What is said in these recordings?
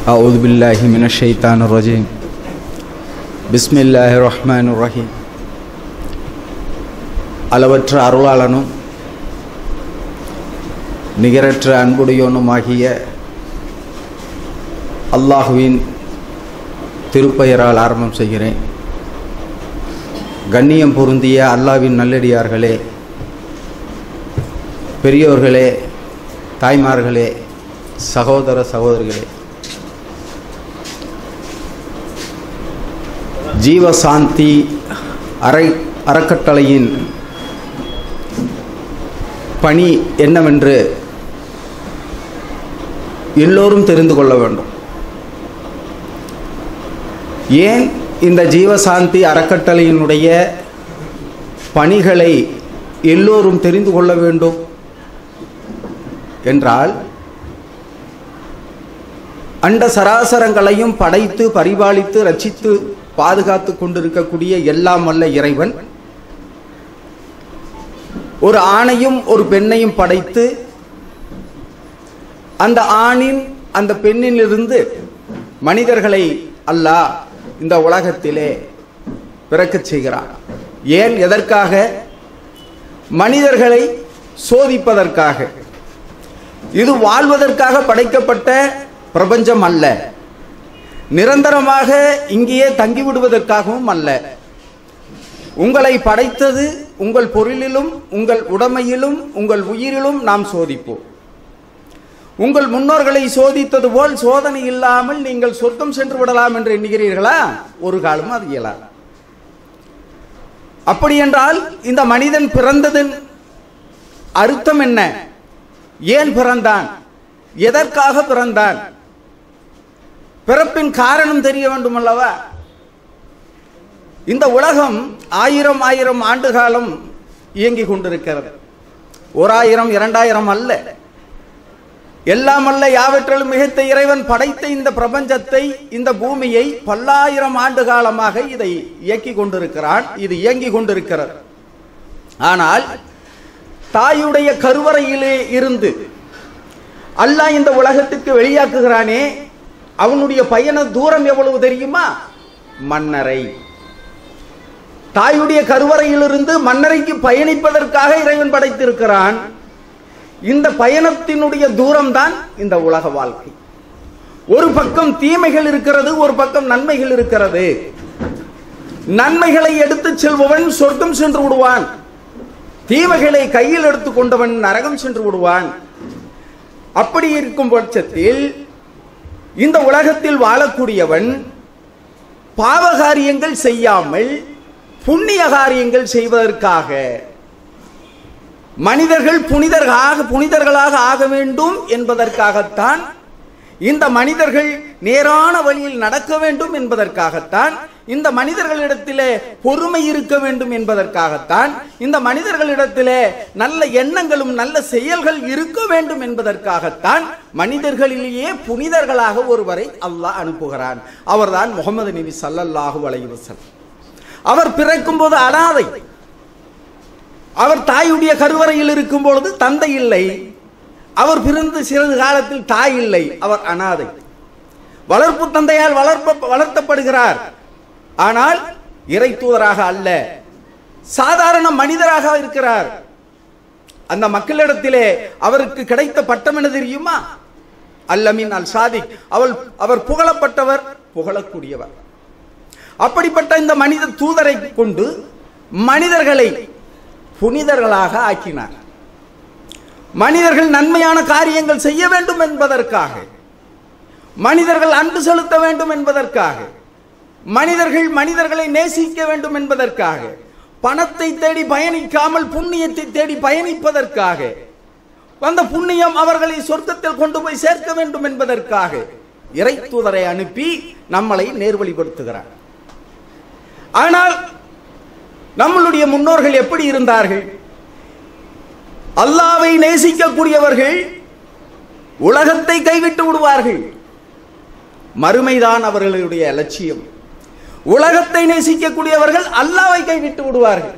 أعوذ بالله من الشيطان الرجيم بسم الله الرحمن الرحيم அளவற்ற அருளாளனும் நிகரற்ற அன்புடையோனுமாகிய அல்லாஹுவின் திருப்பெயரால் ஆரம்பம் செய்கிறேன் கண்ணியம் பொருந்திய அல்லாவின் நல்லடியார்களே பெரியோர்களே தாய்மார்களே சகோதர சகோதரிகளே ஜீவசாந்தி அறை அறக்கட்டளையின் பணி என்னவென்று எல்லோரும் தெரிந்து கொள்ள வேண்டும் ஏன் இந்த ஜீவசாந்தி அறக்கட்டளையினுடைய பணிகளை எல்லோரும் தெரிந்து கொள்ள வேண்டும் என்றால் அண்ட சராசரங்களையும் படைத்து பரிபாலித்து ரட்சித்து பாதுகாத்து கொண்டிருக்கக்கூடிய எல்லாம் வல்ல இறைவன் ஒரு ஆணையும் ஒரு பெண்ணையும் படைத்து அந்த ஆணின் அந்த பெண்ணிலிருந்து மனிதர்களை அல்லாஹ் இந்த உலகத்திலே பிறக்கச் செய்கிறான் ஏன் எதற்காக மனிதர்களை சோதிப்பதற்காக இது வாழ்வதற்காக படைக்கப்பட்ட பிரபஞ்சம் அல்ல நிரந்தரமாக இங்கேயே தங்கிவிடுவதற்காகவும் அல்ல உங்களை படைத்தது உங்கள் பொருளிலும் உங்கள் உடைமையிலும் உங்கள் உயிரிலும் நாம் சோதிப்போம் உங்கள் முன்னோர்களை சோதித்தது போல் சோதனை இல்லாமல் நீங்கள் சொர்க்கம் சென்று விடலாம் என்று எண்ணுகிறீர்களா ஒரு காலமும் அது இயலாது அப்படி என்றால் இந்த மனிதன் பிறந்ததன் அர்த்தம் என்ன ஏன் பிறந்தான் எதற்காக பிறந்தான் பிறப்பின் காரணம் தெரிய வேண்டும் அல்லவா இந்த உலகம் ஆயிரம் ஆயிரம் ஆண்டு காலம் இயங்கிக் கொண்டிருக்கிறது ஓராயிரம் இரண்டாயிரம் அல்ல எல்லாம் அல்ல யாவற்றிலும் மிகைத்த இறைவன் படைத்த இந்த பிரபஞ்சத்தை இந்த பூமியை பல்லாயிரம் ஆண்டு காலமாக இதை இயக்கிக் கொண்டிருக்கிறான் இது இயங்கிக் கொண்டிருக்கிறது ஆனால் தாயுடைய கருவறையிலே இருந்து அல்லாஹ் இந்த உலகத்துக்கு வெளியாக்குகிறானே அவனுடைய பயண தூரம் எவ்வளவு தெரியுமா மன்னரை தாயுடைய கருவறையிலிருந்து மன்னரைக்கு பயணிப்பதற்காக இறைவன் படைத்திருக்கிறான் இந்த பயணத்தினுடைய தூரம் தான் இந்த உலக வாழ்க்கை ஒரு பக்கம் தீமைகள் இருக்கிறது ஒரு பக்கம் நன்மைகள் இருக்கிறது நன்மைகளை எடுத்துச் செல்பவன் சொர்க்கம் சென்று விடுவான் தீமைகளை கையில் எடுத்துக் கொண்டவன் நரகம் சென்று விடுவான் அப்படி இருக்கும் பட்சத்தில் இந்த உலகத்தில் வாழக்கூடியவன் பாவகாரியங்கள் செய்யாமல் புண்ணிய காரியங்கள் செய்வதற்காக மனிதர்கள் புனிதர்களாக புனிதர்களாக ஆக வேண்டும் என்பதற்காகத்தான் இந்த மனிதர்கள் நேரான வழியில் நடக்க வேண்டும் என்பதற்காகத்தான் இந்த மனிதர்களிடத்திலே பொறுமை இருக்க வேண்டும் என்பதற்காகத்தான் இந்த மனிதர்களிடத்திலே நல்ல எண்ணங்களும் நல்ல செயல்கள் இருக்க வேண்டும் என்பதற்காகத்தான் மனிதர்களிலேயே புனிதர்களாக ஒருவரை அல்லாஹ் அனுப்புகிறான் அவர்தான் முகமது நபி சல்லல்லாஹு அலைஹி வஸல்லம் அவர் பிறக்கும் போது அனாதை அவர் தாயுடைய கருவறையில் இருக்கும் பொழுது தந்தை இல்லை அவர் பிறந்து சிறிது காலத்தில் தாய் இல்லை அவர் அனாதை வளர்ப்பு தந்தையால் வளர்ப்ப வளர்த்தப்படுகிறார் ஆனால் இறை தூதராக அல்ல சாதாரண மனிதராக இருக்கிறார் அந்த மக்களிடத்திலே அவருக்கு கிடைத்த பட்டம் என்ன தெரியுமா அல்லமின் அல் சாதிக் அவள் அவர் புகழப்பட்டவர் புகழக்கூடியவர் அப்படிப்பட்ட இந்த மனித தூதரை கொண்டு மனிதர்களை புனிதர்களாக ஆக்கினார் மனிதர்கள் நன்மையான காரியங்கள் செய்ய வேண்டும் என்பதற்காக மனிதர்கள் அன்பு செலுத்த வேண்டும் என்பதற்காக மனிதர்கள் மனிதர்களை நேசிக்க வேண்டும் என்பதற்காக பணத்தை தேடி பயணிக்காமல் புண்ணியத்தை தேடி பயணிப்பதற்காக அந்த புண்ணியம் அவர்களை சொர்க்கத்தில் கொண்டு போய் சேர்க்க வேண்டும் என்பதற்காக இறை தூதரை அனுப்பி நம்மளை நேர்வழிப்படுத்துகிறார் ஆனால் நம்மளுடைய முன்னோர்கள் எப்படி இருந்தார்கள் அல்லாவை நேசிக்கக்கூடியவர்கள் உலகத்தை கைவிட்டு விடுவார்கள் மறுமைதான் அவர்களுடைய லட்சியம் உலகத்தை நேசிக்கக்கூடியவர்கள் அல்லாவை கைவிட்டு விடுவார்கள்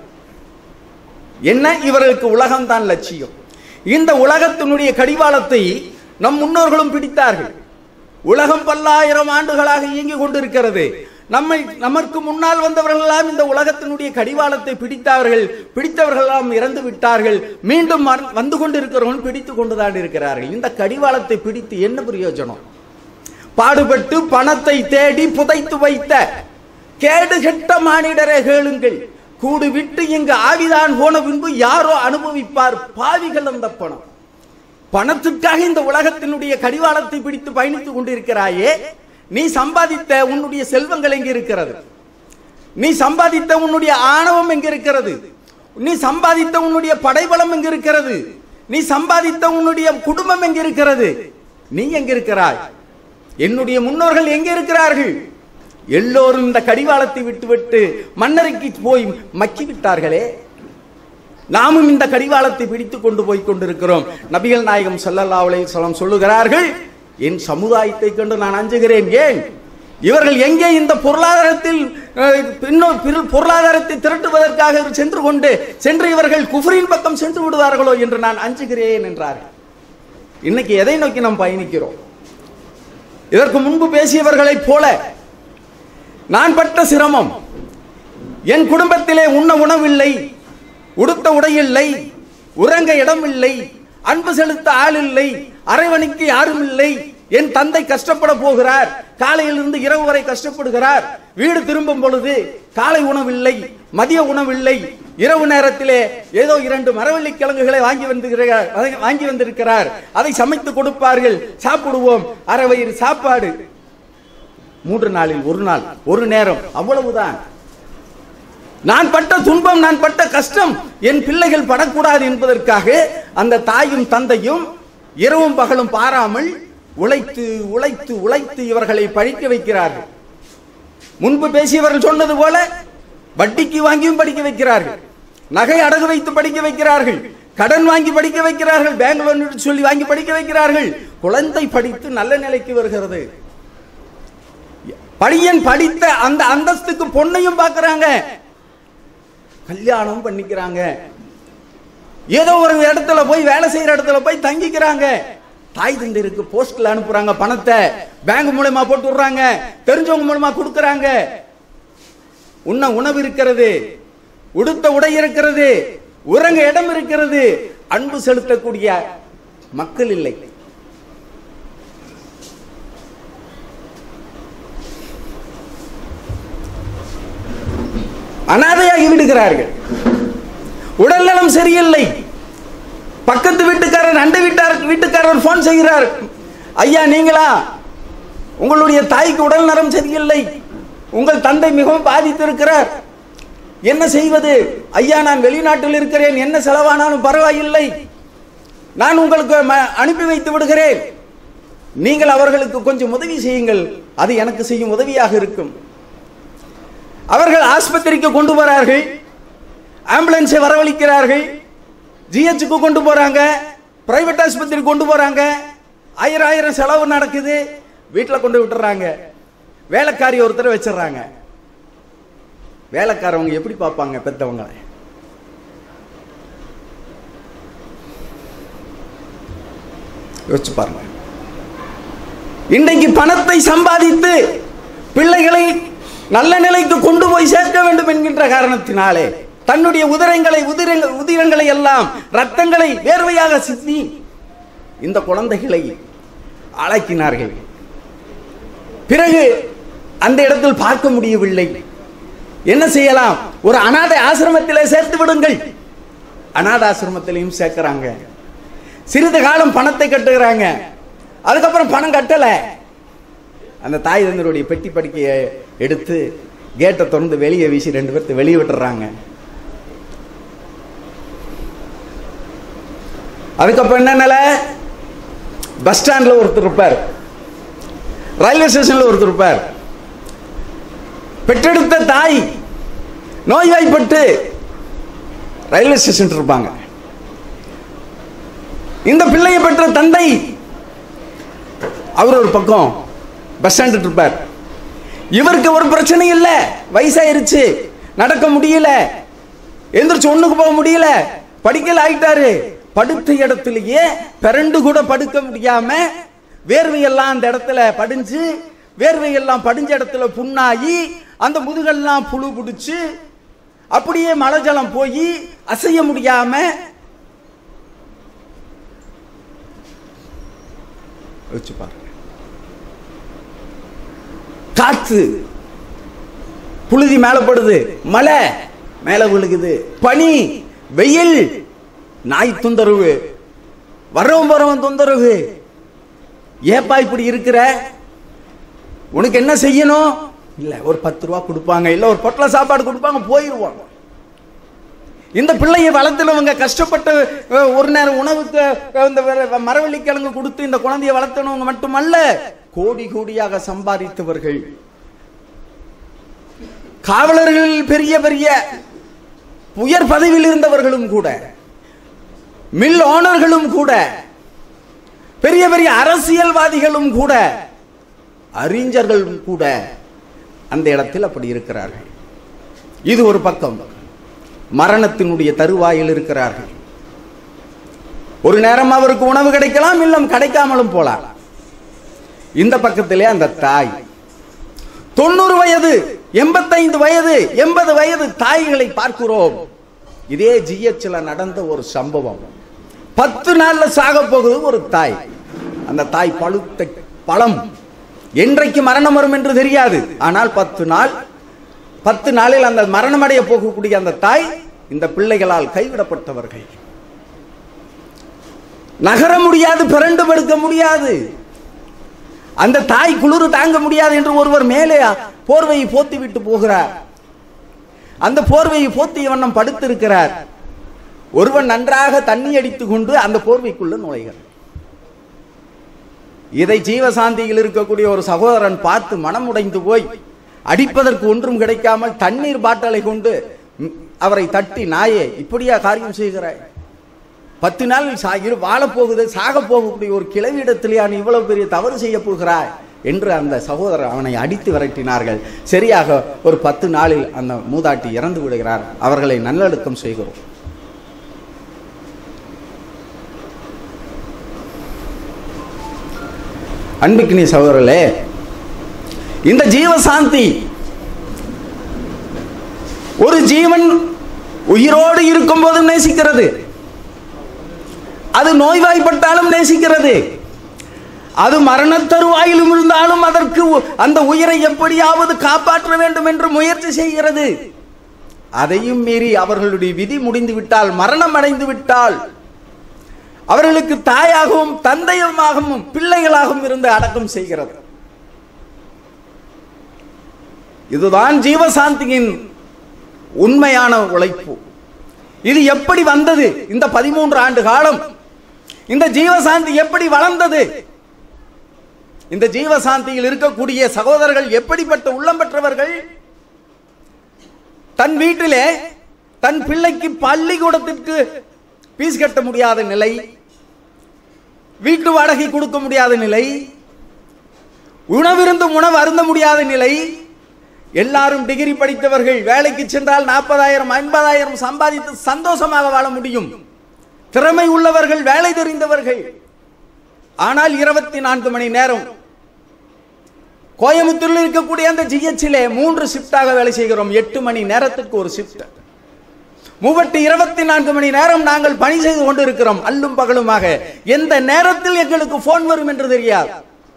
என்ன இவர்களுக்கு உலகம்தான் லட்சியம் இந்த உலகத்தினுடைய கடிவாளத்தை நம் முன்னோர்களும் பிடித்தார்கள் உலகம் பல்லாயிரம் ஆண்டுகளாக இயங்கிக் கொண்டிருக்கிறது நம்மை நமக்கு முன்னால் வந்தவர்கள் எல்லாம் இந்த உலகத்தினுடைய கடிவாளத்தை பிடித்தார்கள் பிடித்தவர்கள் எல்லாம் இறந்து விட்டார்கள் மீண்டும் மற- வந்து கொண்டிருக்கிறவர்கள் பிடித்துக் கொண்டுதான் இருக்கிறார்கள் இந்த கடிவாளத்தை பிடித்து என்ன பிரயோஜனம் பாடுபட்டு பணத்தை தேடி புதைத்து வைத்த கேடு கெட்ட மானிடரே கேளுங்கள் கூடு விட்டு இங்கு ஆவிதான் போன பின்பு யாரோ அனுபவிப்பார் பாவிகள் அந்த பணம் பணத்துக்காக இந்த உலகத்தினுடைய கடிவாளத்தை பிடித்து பயணித்துக் கொண்டிருக்கிறாயே நீ சம்பாதித்த உன்னுடைய செல்வங்கள் எங்க இருக்கிறது நீ சம்பாதித்த உன்னுடைய ஆணவம் எங்க இருக்கிறது நீ சம்பாதித்த உன்னுடைய படைபலம் எங்க இருக்கிறது நீ சம்பாதித்த உன்னுடைய குடும்பம் எங்க இருக்கிறது நீ எங்க இருக்கிறாய் என்னுடைய முன்னோர்கள் எங்க இருக்கிறார்கள் எல்லோரும் இந்த கடிவாளத்தை விட்டுவிட்டு மன்னரைக்கு போய் மக்கி விட்டார்களே நாமும் இந்த கடிவாளத்தை பிடித்துக் கொண்டு போய் கொண்டிருக்கிறோம் நபிகள் நாயகம் ஸல்லல்லாஹு அலைஹி வஸல்லம் சொல்லுகிறார்கள் என் சமுதாயத்தை கண்டு நான் அஞ்சுகிறேன் ஏன் இவர்கள் எங்கே இந்த பொருளாதாரத்தில் அஹ், பின்னோ- பிற- பொருளாதாரத்தை திரட்டுவதற்காக சென்று கொண்டு சென்று இவர்கள் குஃப்ரின் பக்கம் சென்று விடுவார்களோ என்று நான் அஞ்சுகிறேன் என்றார்கள் இன்னைக்கு எதை நோக்கி நாம் பயணிக்கிறோம் இதற்கு முன்பு பேசியவர்களைப் போல நான் பட்ட சிரமம் என் குடும்பத்திலே உண்ண உணவில்லை உடுத்த உடையில்லை உறங்க இடமில்லை அன்பு செலுத்த ஆள் இல்லை அரைவணிக்கு யாரும் இல்லை என் தந்தை கஷ்டப்பட போகிறார் காலையிலிருந்து இரவு வரை கஷ்டப்படுகிறார் வீடு திரும்பும் பொழுது காலை உணவில்லை மதிய உணவில்லை இரவு நேரத்திலே ஏதோ இரண்டு மரவள்ளி கிழங்குகளை வாங்கி வந்திருக்கிறார் வாங்கி வந்திருக்கிறார் அதை சமைத்து கொடுப்பார்கள் சாப்பிடுவோம் அரை வயிறு சாப்பாடு மூன்று நாளில் ஒரு நாள் ஒரு நேரம் அவ்வளவுதான் நான் பட்ட துன்பம் நான் பட்ட கஷ்டம் என் பிள்ளைகள் படக்கூடாது என்பதற்காக அந்த தாயும் தந்தையும் இரவும் பகலும் பாராமல் உழைத்து உழைத்து உழைத்து இவர்களை படிக்க வைக்கிறார்கள் முன்பு பேசியவர்கள் சொன்னது போல வட்டிக்கு வாங்கியும் படிக்க வைக்கிறார்கள் நகை அடகு வைத்து படிக்க வைக்கிறார்கள் கடன் வாங்கி படிக்க வைக்கிறார்கள் பேங்க் லோன் சொல்லி வாங்கி படிக்க வைக்கிறார்கள் குழந்தை படித்து நல்ல நிலைக்கு வருகிறது பையன் படித்த அந்த அந்தஸ்துக்கு பொண்ணையும் பார்க்கறாங்க கல்யாணம் பண்ணிக்கிறாங்க ஏதோ ஒரு இடத்துல போய் வேலை செய்யற இடத்துல போய் தங்கிக்கிறாங்க தாய் தந்தையருக்கு போஸ்ட்ல அனுப்புறாங்க பணத்தை பேங்க் மூலமா போட்டு விடுறாங்க தெரிஞ்சவங்க மூலமா கொடுக்கறாங்க உண்ண உணவு இருக்கிறது உடுத்த உடை இருக்கிறது உறங்க இடம் இருக்கிறது அன்பு செலுத்தக்கூடிய மக்கள் இல்லை அனாதையாகி விடுகிறார்கள் உடல் நலம் சரியில்லை பக்கத்து வீட்டுக்காரர் அண்டை வீட்டார் வீட்டுக்காரர் போன் செய்கிறார் ஐயா நீங்களா உங்களுடைய தாய்க்கு உடல் நலம் சரியில்லை உங்கள் தந்தை மிகவும் பாதித்திருக்கிறார் என்ன செய்வது ஐயா நான் வெளிநாட்டில் இருக்கிறேன் என்ன செலவானாலும் பரவாயில்லை நான் உங்களுக்கு ம- அனுப்பி வைத்து விடுகிறேன் நீங்கள் அவர்களுக்கு கொஞ்சம் உதவி செய்யுங்கள் அது எனக்கு செய்யும் உதவியாக இருக்கும் அவர்கள் ஆஸ்பத்திரிக்கு கொண்டு போறார்கள் ஆம்புலன்ஸை வரவழைக்கிறார்கள் ஜிஹெச்சுக்கு கொண்டு போறாங்க பிரைவேட் ஆஸ்பத்திரி கொண்டு போறாங்க ஆயிரம் ஆயிரம் செலவு நடக்குது வீட்டில் கொண்டு விட்டுறாங்க வேலைக்காரி ஒருத்தரை வச்சிடுறாங்க வேலைக்காரவங்க எப்படி பார்ப்பாங்க பெத்தவங்களை யோசிச்சு பாருங்க இன்றைக்கு பணத்தை சம்பாதித்து பிள்ளைகளை நல்ல நிலைக்கு கொண்டு போய் சேர்க்க வேண்டும் என்கின்ற காரணத்தினாலே தன்னுடைய உதிரங்களை உதிரங்கள் உதிரங்களை எல்லாம் ரத்தங்களை வேர்வையாக சிந்தி இந்த குழந்தைகளை அழைக்கினார்கள் பிறகு அந்த இடத்தில் பார்க்க முடியவில்லை என்ன செய்யலாம் ஒரு அனாதை ஆசிரமத்திலே சேர்த்து விடுங்கள் அனாதை ஆசிரமத்திலையும் சேர்க்கிறாங்க சிறிது காலம் பணத்தை கட்டுகிறாங்க அதுக்கப்புறம் பணம் கட்டல அந்த தாய் தந்தருடைய பெட்டி படிக்கையை எடுத்து கேட்டை திறந்து வெளியே வீசி ரெண்டு பேர்த்து வெளியே விட்டுறாங்க அதுக்கப்புறம் என்ன நிலை பஸ் ஸ்டாண்ட்ல ஒருத்தர் இருப்பார் ரயில்வே ஸ்டேஷன்ல ஒருத்தர் இருப்பார் பெற்றெடுத்த தாய் நோய்வாய்ப்பட்டு ரயில்வே ஸ்டேஷன் இருப்பாங்க இந்த பிள்ளையை பெற்ற தந்தை அவர் ஒரு பக்கம் பஸ் ஸ்டாண்ட் இருப்பார் இவருக்கு ஒரு பிரச்சனை இல்லை வயசாயிருச்சு நடக்க முடியல எந்திரிச்சு ஒண்ணுக்கு போக முடியல படிக்கல ஆயிட்டாரு படுத்த இடத்திலேயே பிறண்டு கூட படுக்க முடியாம வேர்வையெல்லாம் அந்த இடத்துல படிஞ்சு வேர்வையெல்லாம் படிஞ்ச இடத்துல புண்ணாகி அந்த முதுகெல்லாம் புழு பிடிச்சு அப்படியே மழை ஜலம் போய் அசைய முடியாம வச்சு பாருங்க காத்து புழுதி மேல படுது மழை மேல விழுகுது பனி வெயில் நாய் தொந்தரவு வரவன் வரவன் தொந்தரவு ஏப்பா இப்படி இருக்கிற உனக்கு என்ன செய்யணும் இல்ல ஒரு பத்து ரூபா கொடுப்பாங்க இல்ல ஒரு பொட்டல சாப்பாடு கொடுப்பாங்க போயிருவாங்க இந்த பிள்ளையை வளர்த்துனவங்க கஷ்டப்பட்டு அஹ், ஒரு நேரம் உணவுக்கு அஹ், இந்த வ- மரவள்ளி கிழங்கு கொடுத்து இந்த குழந்தையை வளர்த்தனவங்க மட்டுமல்ல கோடி கோடியாக சம்பாதித்தவர்கள் காவலர்கள் பெரிய பெரிய உயர் பதவியில் இருந்தவர்களும் கூட மில் ஓனர்களும் கூட பெரிய பெரிய அரசியல்வாதிகளும் கூட அறிஞர்களும் கூட அந்த இடத்தில் அப்படி இருக்கிறார்கள் இது ஒரு பக்கம் மரணத்தினுடைய தருவாயில் இருக்கிறார்கள் ஒரு நேரம் அவருக்கு உணவு கிடைக்கலாம் இல்லம் கிடைக்காமலும் போலாம் இந்த பக்கத்திலே அந்த தாய் தொண்ணூறு வயது எண்பத்தைந்து வயது எண்பது வயது தாய்களை பார்க்கிறோம் இதே ஜிஎச்ல நடந்த ஒரு சம்பவம் பத்து நாள்ல சாக போகுது ஒரு தாய் அந்த தாய் பழுத்த பழம் என்றைக்கு மரணம் வரும் என்று தெரியாது ஆனால் பத்து நாள் பத்து நாளில் அந்த மரணமடைய போகக்கூடிய அந்த தாய் இந்த பிள்ளைகளால் கைவிடப்பட்டவர்கள் நகர முடியாது பிறண்டு படுக்க முடியாது அந்த தாய் குளிர் தாங்க முடியாது என்று ஒருவர் மேலே போர்வையை போத்தி விட்டு போகிறார் அந்த போர்வையை போத்திய வண்ணம் படுத்திருக்கிறார் ஒருவன் நன்றாக தண்ணி அடித்துக் கொண்டு அந்த போர்வைக்குள்ள நுழைகிறார் இதை ஜீவசாந்தியில் இருக்கக்கூடிய ஒரு சகோதரன் பார்த்து மனமுடைந்து போய் அடிப்பதற்கு ஒன்றும் கிடைக்காமல் தண்ணீர் பாட்டலை கொண்டு ம், அவரை தட்டி நாயே இப்படியா காரியம் செய்கிறாய் பத்து நாள் சா- இரு வாழப் போகுது சாக போகக்கூடிய ஒரு கிளவியிடத்திலேயா நீ இவ்வளவு பெரிய தவறு செய்ய போகிறாய் என்று அந்த சகோதரர் அவனை அடித்து விரட்டினார்கள் சரியாக ஒரு பத்து நாளில் அந்த மூதாட்டி இறந்து விடுகிறார் அவர்களை நல்லடக்கம் செய்கிறோம் அன்புக்கினி சகோதரர்களே இந்த ஜீவசாந்தி ஒரு ஜீவன் உயிரோடு இருக்கும் போதும் நேசிக்கிறது அது நோய்வாய்ப்பட்டாலும் நேசிக்கிறது அது மரணத் தருவாயிலும் இருந்தாலும் அதற்கு உ- அந்த உயிரை எப்படியாவது காப்பாற்ற வேண்டும் என்று முயற்சி செய்கிறது அதையும் மீறி அவர்களுடைய விதி முடிந்து விட்டால் மரணம் அடைந்து விட்டால் அவர்களுக்கு தாயாகவும் தந்தையுமாகவும் பிள்ளைகளாகவும் இருந்து அடக்கம் செய்கிறது இதுதான் ஜீவசாந்தியின் உண்மையான உழைப்பு இது எப்படி வந்தது இந்த பதிமூன்று ஆண்டு காலம் இந்த ஜீவசாந்தி எப்படி வளர்ந்தது இந்த ஜீவசாந்தியில் இருக்கக்கூடிய சகோதரர்கள் எப்படிப்பட்ட உள்ளம் பெற்றவர்கள் தன் வீட்டிலே தன் பிள்ளைக்கு பள்ளிக்கூடத்திற்கு பீஸ் கட்ட முடியாத நிலை வீட்டு வாடகை கொடுக்க முடியாத நிலை உணவிருந்தும் உணவு அருந்த முடியாத நிலை எல்லாரும் டிகிரி படித்தவர்கள் வேலைக்கு சென்றால் நாற்பதாயிரம் ஐம்பதாயிரம் சம்பாதித்து சந்தோஷமாக வாழ முடியும் திறமை உள்ளவர்கள் வேலை தெரிந்தவர்கள் ஆனால் இருபத்தி நான்கு மணி நேரம் கோயம்புத்தூரில் இருக்கக்கூடிய அந்த ஜிஹெச்சிலே மூன்று ஷிஃப்டாக வேலை செய்கிறோம் எட்டு மணி நேரத்துக்கு ஒரு ஷிஃப்ட் மூவட்டு இருபத்தி நான்கு மணி நேரம் நாங்கள் பணி செய்து கொண்டிருக்கிறோம் அல்லும் பகலுமாக எந்த நேரத்தில் எங்களுக்கு போன் வரும் என்று தெரியாது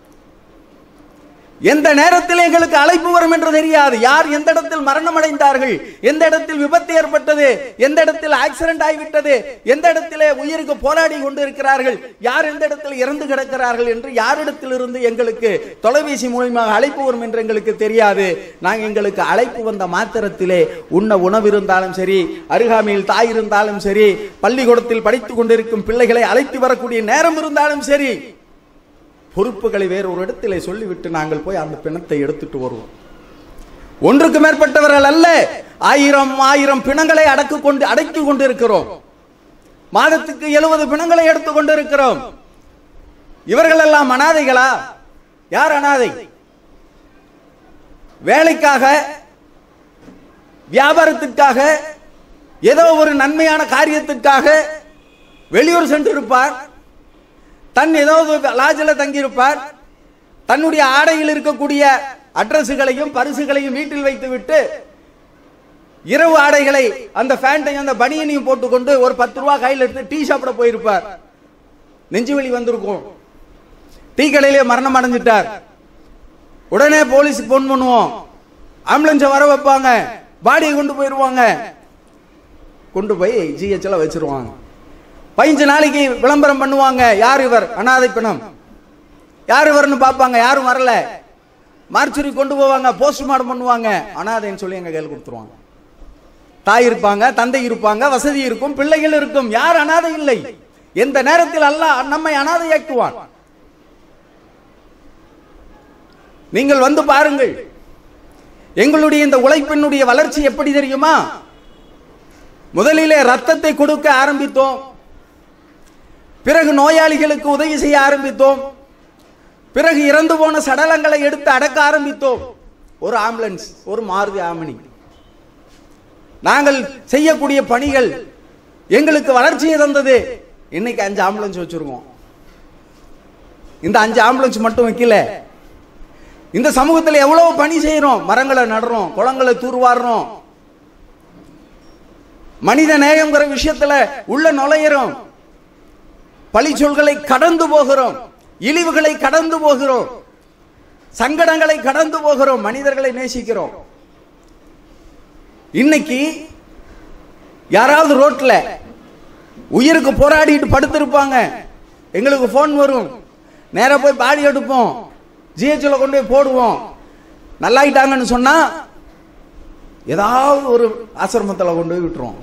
எந்த நேரத்தில் எங்களுக்கு அழைப்பு வரும் என்று தெரியாது யார் எந்த இடத்தில் மரணம் அடைந்தார்கள் எந்த இடத்தில் விபத்து ஏற்பட்டது எந்த இடத்தில் ஆக்சிடென்ட் ஆகிவிட்டது எந்த இடத்திலே உயிருக்கு போராடி கொண்டிருக்கிறார்கள் யார் எந்த இடத்தில் இறந்து கிடக்கிறார்கள் என்று யாரிடத்திலிருந்து எங்களுக்கு தொலைபேசி மூலியமாக அழைப்பு வரும் என்று எங்களுக்கு தெரியாது நாங்கள் எங்களுக்கு அழைப்பு வந்த மாத்திரத்திலே உண்ண உணவு இருந்தாலும் சரி அருகாமையில் தாய் இருந்தாலும் சரி பள்ளிக்கூடத்தில் படித்துக் கொண்டிருக்கும் பிள்ளைகளை அழைத்து வரக்கூடிய நேரம் இருந்தாலும் சரி பொறுப்புகளை வேறு ஒரு இடத்திலே சொல்லிவிட்டு நாங்கள் போய் அந்த பிணத்தை எடுத்துட்டு வருவோம் ஒன்றுக்கு மேற்பட்டவர்கள் அல்ல ஆயிரம் ஆயிரம் பிணங்களை அடக்கு கொண்டு அடக்கி கொண்டிருக்கிறோம் மாதத்துக்கு எழுபது பிணங்களை எடுத்துக் கொண்டிருக்கிறோம் இவர்கள் எல்லாம் அனாதைகளா யார் அனாதை வேலைக்காக வியாபாரத்திற்காக ஏதோ ஒரு நன்மையான காரியத்திற்காக வெளியூர் சென்றிருப்பார் தன் ஏதாவது லாட்ஜில் தங்கியிருப்பார் தன்னுடைய ஆடையில் இருக்கக்கூடிய அட்ரஸுகளையும் பரிசுகளையும் வீட்டில் வைத்துவிட்டு இரவு ஆடைகளை அந்த ஃபேண்டையும் அந்த பனியனையும் போட்டுக்கொண்டு ஒரு பத்து ரூபா கையில் எடுத்து டீ சாப்பிட போயிருப்பார் நெஞ்சு வலி வந்திருக்கும் டீ கடையிலே மரணம் அடைஞ்சிட்டார் உடனே போலீஸுக்கு போன் பண்ணுவோம் ஆம்புலன்ஸை வர வைப்பாங்க பாடியை கொண்டு போயிடுவாங்க கொண்டு போய் ஜிஹெச்ல வச்சிருவாங்க பதினஞ்சு நாளைக்கு விளம்பரம் பண்ணுவாங்க யார் இவர் அனாதை பிணம் யார் இவர்னு பார்ப்பாங்க யாரும் வரல மார்ச்சுரி கொண்டு போவாங்க போஸ்ட்மார்ட்டம் பண்ணுவாங்க அனாதைன்னு சொல்லி எங்க கையில் கொடுத்துருவாங்க தாய் இருப்பாங்க தந்தை இருப்பாங்க வசதி இருக்கும் பிள்ளைகள் இருக்கும் யார் அனாதை இல்லை எந்த நேரத்தில் அல்லாஹ் நம்மை அனாதையாக்குவான் நீங்கள் வந்து பாருங்கள் எங்களுடைய இந்த உழைப்பினுடைய வளர்ச்சி எப்படி தெரியுமா முதலிலே ரத்தத்தை கொடுக்க ஆரம்பித்தோம் பிறகு நோயாளிகளுக்கு உதவி செய்ய ஆரம்பித்தோம் பிறகு இறந்து போன சடலங்களை எடுத்து அடக்க ஆரம்பித்தோம் ஒரு ஆம்புலன்ஸ் ஒரு மாருதி ஆமணி நாங்கள் செய்யக்கூடிய பணிகள் எங்களுக்கு வளர்ச்சியை தந்தது இன்னைக்கு அஞ்சு ஆம்புலன்ஸ் வச்சிருக்கோம் இந்த அஞ்சு ஆம்புலன்ஸ் மட்டும் வைக்கல இந்த சமூகத்தில் எவ்வளவு பணி செய்யறோம் மரங்களை நடுறோம் குளங்களை தூர்வாடுறோம் மனித நேயம்ங்கிற விஷயத்துல உள்ள நுழையிறோம் பழிச்சொல்களை கடந்து போகிறோம் இழிவுகளை கடந்து போகிறோம் சங்கடங்களை கடந்து போகிறோம் மனிதர்களை நேசிக்கிறோம் இன்னைக்கு யாராவது ரோட்ல உயிருக்கு போராடிட்டு படுத்திருப்பாங்க எங்களுக்கு ஃபோன் வரும் நேரா போய் பாடி எடுப்போம் ஜிஹெச்ல கொண்டு போய் போடுவோம் நல்லாயிட்டாங்கன்னு சொன்னா ஏதாவது ஒரு ஆசிரமத்தில் கொண்டு போய் விட்டுருவோம்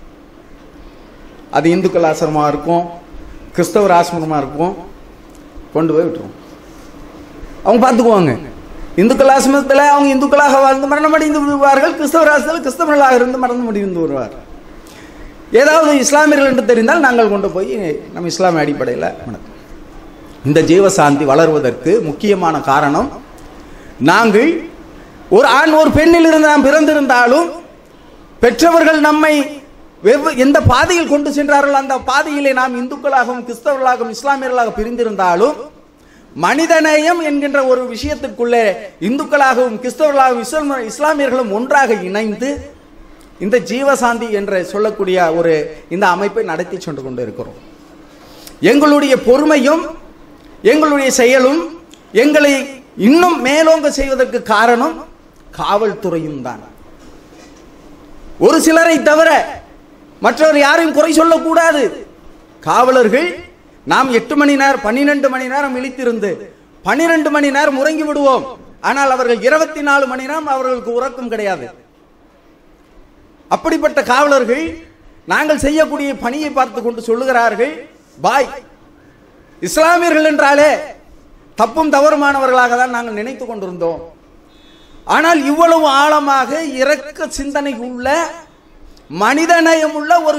அது இந்துக்கள் ஆசிரமமாக இருக்கும் கிறிஸ்தவர் ஆசிரமமாக இருக்கும் கொண்டு போய் விட்டுருவோம் அவங்க பார்த்துக்குவாங்க இந்துக்கள் ஆசிரமத்தில் அவங்க இந்துக்களாக வாழ்ந்து மரணமடைந்து விடுவார்கள் கிறிஸ்தவர் ஆசிரமத்தில் கிறிஸ்தவர்களாக இருந்து மரணம் முடிந்து வருவார் ஏதாவது இஸ்லாமியர்கள் என்று தெரிந்தால் நாங்கள் கொண்டு போய் நம்ம இஸ்லாமிய அடிப்படையில் நடத்தும் இந்த ஜீவசாந்தி வளர்வதற்கு முக்கியமான காரணம் நாங்கள் ஒரு ஆண் ஒரு பெண்ணில் இருந்து நாம் பிறந்திருந்தாலும் பெற்றவர்கள் நம்மை வெவ்வே எந்த பாதையில் கொண்டு சென்றார்கள் அந்த பாதையிலே நாம் இந்துக்களாகவும் கிறிஸ்தவர்களாகவும் இஸ்லாமியர்களாக பிரிந்திருந்தாலும் மனிதநேயம் என்கின்ற ஒரு விஷயத்துக்குள்ளே இந்துக்களாகவும் கிறிஸ்தவர்களாகவும் இஸ்லாம இஸ்லாமியர்களும் ஒன்றாக இணைந்து இந்த ஜீவசாந்தி என்று சொல்லக்கூடிய ஒரு இந்த அமைப்பை நடத்தி சென்று கொண்டு இருக்கிறோம் எங்களுடைய பொறுமையும் எங்களுடைய செயலும் எங்களை இன்னும் மேலோங்க செய்வதற்கு காரணம் காவல்துறையும் தான் ஒரு சிலரை தவிர மற்றவர் யாரையும் குறை சொல்லக்கூடாது காவலர்கள் நாம் எட்டு மணி நேரம் பன்னிரெண்டு மணி நேரம் இழித்திருந்து பன்னிரெண்டு மணி நேரம் உறங்கி விடுவோம் ஆனால் அவர்கள் இருபத்தி நாலு மணி நேரம் அவர்களுக்கு உறக்கம் கிடையாது அப்படிப்பட்ட காவலர்கள் நாங்கள் செய்யக்கூடிய பணியை பார்த்து கொண்டு சொல்லுகிறார்கள் பாய் இஸ்லாமியர்கள் என்றாலே தப்பும் தவறுமானவர்களாக தான் நாங்கள் நினைத்து கொண்டிருந்தோம் ஆனால் இவ்வளவு ஆழமாக இரக்க சிந்தனை உள்ள மனிதநேயம் உள்ள ஒரு